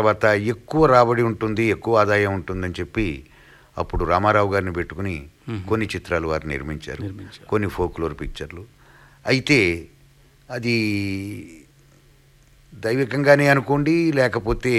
తర్వాత ఎక్కువ రాబడి ఉంటుంది ఎక్కువ ఆదాయం ఉంటుందని చెప్పి అప్పుడు రామారావు గారిని పెట్టుకుని కొన్ని చిత్రాలు వారు నిర్మించారు నిర్మించారు. కొన్ని ఫోక్లోర్ పిక్చర్లు అయితే అది దైవికంగానే అనుకోండి లేకపోతే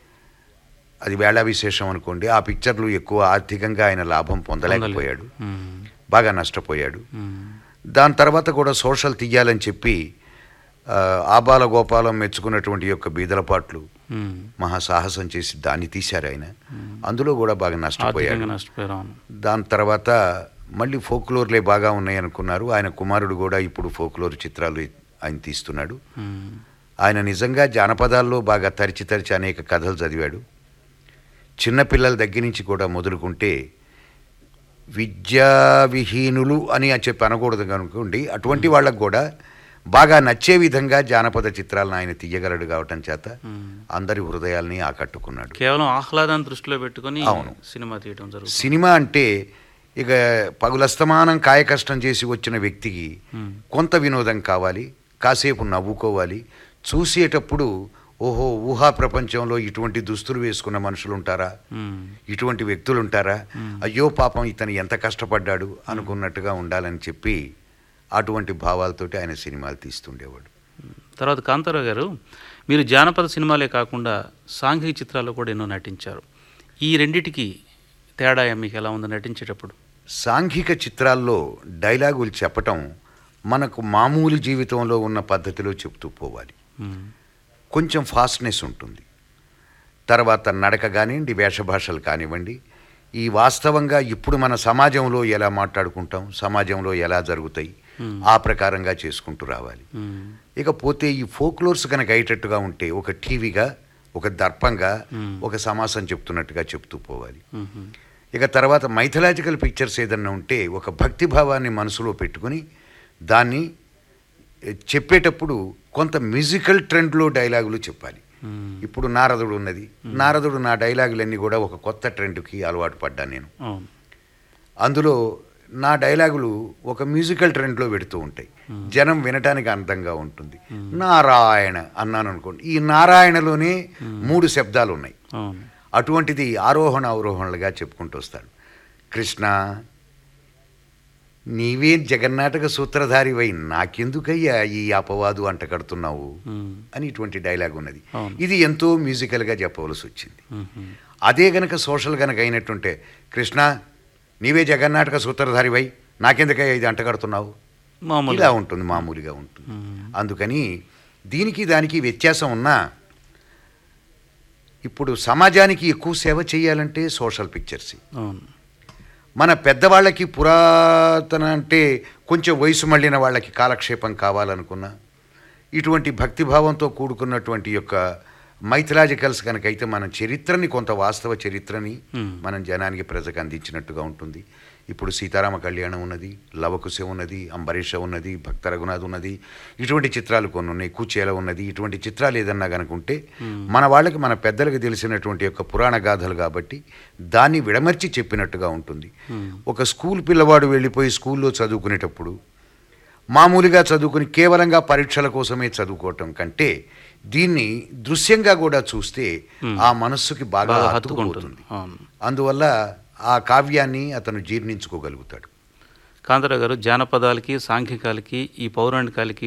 అది వేళ విశేషం అనుకోండి ఆ పిక్చర్లు ఎక్కువ ఆర్థికంగా ఆయన లాభం పొందలేకపోయాడు మ్మ్. బాగా నష్టపోయాడు మ్మ్. దాని తర్వాత కూడా సోషల్ తీయాలని చెప్పి ఆ, ఆబాల గోపాలం మెచ్చుకున్నటువంటి యొక్క బీదలపాట్లు మ్మ్. మహా సాహసం చేసి దాన్ని తీశారు ఆయన అందులో కూడా బాగా నష్టపోయాడు ఆర్థికంగా నష్టపోయారు అవును దాని తర్వాత మళ్ళీ ఫోక్లోర్లే బాగా ఉన్నాయి అనుకున్నారు ఆయన కుమారుడు కూడా ఇప్పుడు ఫోక్లోర్ చిత్రాలు ఆయన తీస్తున్నాడు మ్మ్. ఆయన నిజంగా జానపదాల్లో బాగా తరిచి తరిచి అనేక కథలు చదివాడు చిన్నపిల్లల దగ్గర నుంచి కూడా మొదలుకుంటే విద్యా విహీనులు అని చెప్పి అనకూడదు కనుకోండి అటువంటి వాళ్ళకు కూడా బాగా నచ్చే విధంగా జానపద చిత్రాలను ఆయన తీయగలడు కావటం చేత మ్మ్. అందరి హృదయాల్ని ఆకట్టుకున్నాడు కేవలం ఆహ్లాదాన్ని దృష్టిలో పెట్టుకొని అవును. సినిమా తీయడం జరుగుతుంది సినిమా అంటే ఇక పగులస్తమానం కాయకష్టం చేసి వచ్చిన వ్యక్తికి మ్మ్. కొంత వినోదం కావాలి కాసేపు నవ్వుకోవాలి చూసేటప్పుడు ఓహో ఊహా ప్రపంచంలో ఇటువంటి దుస్తులు వేసుకున్న మనుషులు ఉంటారా మ్మ్. ఇటువంటి వ్యక్తులు ఉంటారా అయ్యో పాపం ఇతను ఎంత కష్టపడ్డాడు అనుకున్నట్టుగా ఉండాలని చెప్పి అటువంటి భావాలతోటి ఆయన సినిమాలు తీస్తుండేవాడు తర్వాత కాంతారావు గారు మీరు జానపద సినిమాలే కాకుండా సాంఘిక చిత్రాల్లో కూడా ఎన్నో నటించారు ఈ రెండిటికి తేడా మీకు ఎలా ఉంది నటించేటప్పుడు సాంఘిక చిత్రాల్లో డైలాగులు చెప్పటం మనకు మామూలు జీవితంలో ఉన్న పద్ధతిలో చెప్తూ పోవాలి మ్మ్. కొంచెం ఫాస్ట్నెస్ ఉంటుంది తర్వాత నడక కానివ్వండి వేషభాషలు కానివ్వండి ఈ వాస్తవంగా ఇప్పుడు మన సమాజంలో ఎలా మాట్లాడుకుంటాం సమాజంలో ఎలా జరుగుతాయి Hmm. ఆ ప్రకారంగా చేసుకుంటూ రావాలి మ్మ్. ఇకపోతే ఈ ఫోక్లోర్స్ కనుక అయ్యేటట్టుగా ఉంటే ఒక టీవీగా ఒక దర్పంగా Hmm. ఒక సమాసం చెప్తున్నట్టుగా చెప్తూ పోవాలి మ్మ్. ఇక తర్వాత మైథలాజికల్ పిక్చర్స్ ఏదన్నా ఉంటే ఒక భక్తి భావాన్ని మనసులో పెట్టుకుని దాన్ని ఎ, చెప్పేటప్పుడు కొంత మ్యూజికల్ ట్రెండ్లో డైలాగులు చెప్పాలి మ్మ్. ఇప్పుడు నారదుడు ఉన్నది నారదుడు నా డైలాగులన్నీ కూడా ఒక కొత్త ట్రెండ్కి అలవాటు పడ్డా నేను అవును అందులో నా డైలాగులు ఒక మ్యూజికల్ ట్రెండ్లో పెడుతూ ఉంటాయి జనం వినటానికి అందంగా ఉంటుంది నారాయణ అన్నాను అనుకోండి ఈ నారాయణలోనే మూడు శబ్దాలు ఉన్నాయి అవును అటువంటిది ఆరోహణ అవరోహణలుగా చెప్పుకుంటూ వస్తాడు కృష్ణ నీవే జగన్నాటక సూత్రధారివై నాకెందుకయ్యా ఈ అపవాదు అంట కడుతున్నావు మ్మ్. అని ఇటువంటి డైలాగ్ ఉన్నది అవును. ఇది ఎంతో మ్యూజికల్గా చెప్పవలసి వచ్చింది మ్మ్. అదే గనక సోషల్ గనక అయినట్టుంటే కృష్ణ నీవే జగన్నాటక సూత్రధారివై నాకెందుకయ్యా ఇది అంటగడుతున్నావు మామూలు ఇలా ఉంటుంది మామూలుగా ఉంటుంది మ్మ్. అందుకని దీనికి దానికి వ్యత్యాసం ఉన్నా ఇప్పుడు సమాజానికి ఎక్కువ సేవ చేయాలంటే సోషల్ పిక్చర్స్ అవును మన పెద్దవాళ్ళకి పురాతన అంటే కొంచెం వయసు మళ్ళిన వాళ్ళకి కాలక్షేపం కావాలనుకున్నా ఇటువంటి భక్తిభావంతో కూడుకున్నటువంటి యొక్క మైథలాజికల్స్ కనుకైతే మన చరిత్రని కొంత వాస్తవ చరిత్రని Hmm. మనం జనానికి ప్రజకు అందించినట్టుగా ఉంటుంది ఇప్పుడు సీతారామ కళ్యాణం ఉన్నది లవకుశ ఉన్నది అంబరీష ఉన్నది భక్త రఘునాథ్ ఉన్నది ఇటువంటి చిత్రాలు కొన్ని ఉన్నాయి కూచేల ఉన్నది ఇటువంటి చిత్రాలు ఏదన్నా కనుకుంటే మన వాళ్ళకి మన పెద్దలకు తెలిసినటువంటి యొక్క పురాణ గాథలు కాబట్టి దాన్ని విడమర్చి చెప్పినట్టుగా ఉంటుంది ఒక స్కూల్ పిల్లవాడు వెళ్ళిపోయి స్కూల్లో చదువుకునేటప్పుడు మామూలుగా చదువుకుని కేవలంగా పరీక్షల కోసమే చదువుకోవటం కంటే దీన్ని దృశ్యంగా కూడా చూస్తే ఆ మనస్సుకి బాగా బాగా హత్తుకుపోతుంది హత్తుకుంటుంది అవును అందువల్ల ఆ కావ్యాన్ని అతను జీర్ణించుకోగలుగుతాడు కాంతారావు గారు జానపదాలకి సాంఘికాలకి ఈ పౌరాణికాలకి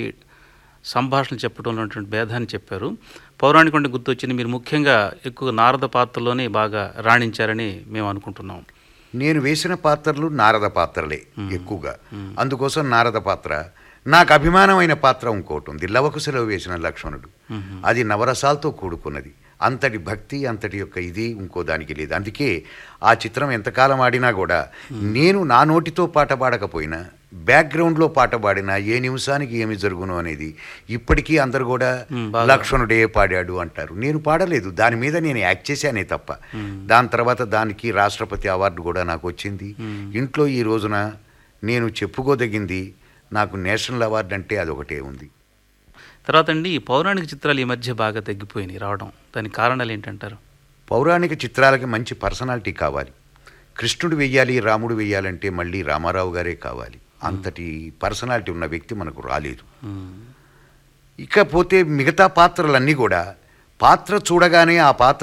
సంభాషణ చెప్పడంలో ఉన్నటువంటి భేదాన్ని చెప్పారు పౌరాణికం అంటే గుర్తొచ్చింది మీరు ముఖ్యంగా ఎక్కువ నారద పాత్రలోనే బాగా రాణించారని మేము అనుకుంటున్నాం నేను వేసిన పాత్రలు నారద పాత్రలే ఎక్కువగా అందుకోసం నారద పాత్ర నాకు అభిమానమైన పాత్ర ఇంకోటి ఉంది లవకుశలో వేసిన లక్ష్మణుడు అది నవరసాలతో కూడుకున్నది అంతటి భక్తి అంతటి యొక్క ఇది ఇంకో దానికి లేదు అందుకే ఆ చిత్రం ఎంతకాలం ఆడినా కూడా నేను నా నోటితో పాట పాడకపోయినా బ్యాక్గ్రౌండ్లో పాట పాడినా ఏ నిమిషానికి ఏమి జరుగును అనేది ఇప్పటికీ అందరు కూడా మ్, బాగా. లక్ష్మణుడే పాడాడు అంటారు నేను పాడలేదు దాని మీద నేను యాక్ట్ చేశానే తప్ప దాని తర్వాత దానికి రాష్ట్రపతి అవార్డు కూడా నాకు వచ్చింది ఇంట్లో ఈ రోజున నేను చెప్పుకోదగింది నాకు నేషనల్ అవార్డు అంటే అదొకటే ఉంది తర్వాత అండి ఈ పౌరాణిక చిత్రాలు ఈ మధ్య బాగా తగ్గిపోయినాయి రావడం దానికి కారణాలు ఏంటంటారు పౌరాణిక చిత్రాలకి మంచి పర్సనాలిటీ కావాలి కృష్ణుడు వెయ్యాలి రాముడు వెయ్యాలంటే మళ్ళీ రామారావు గారే కావాలి అంతటి పర్సనాలిటీ ఉన్న వ్యక్తి మనకు రాలేదు మ్మ్. ఇకపోతే మిగతా పాత్రలన్నీ కూడా పాత్ర చూడగానే ఆ పాత్ర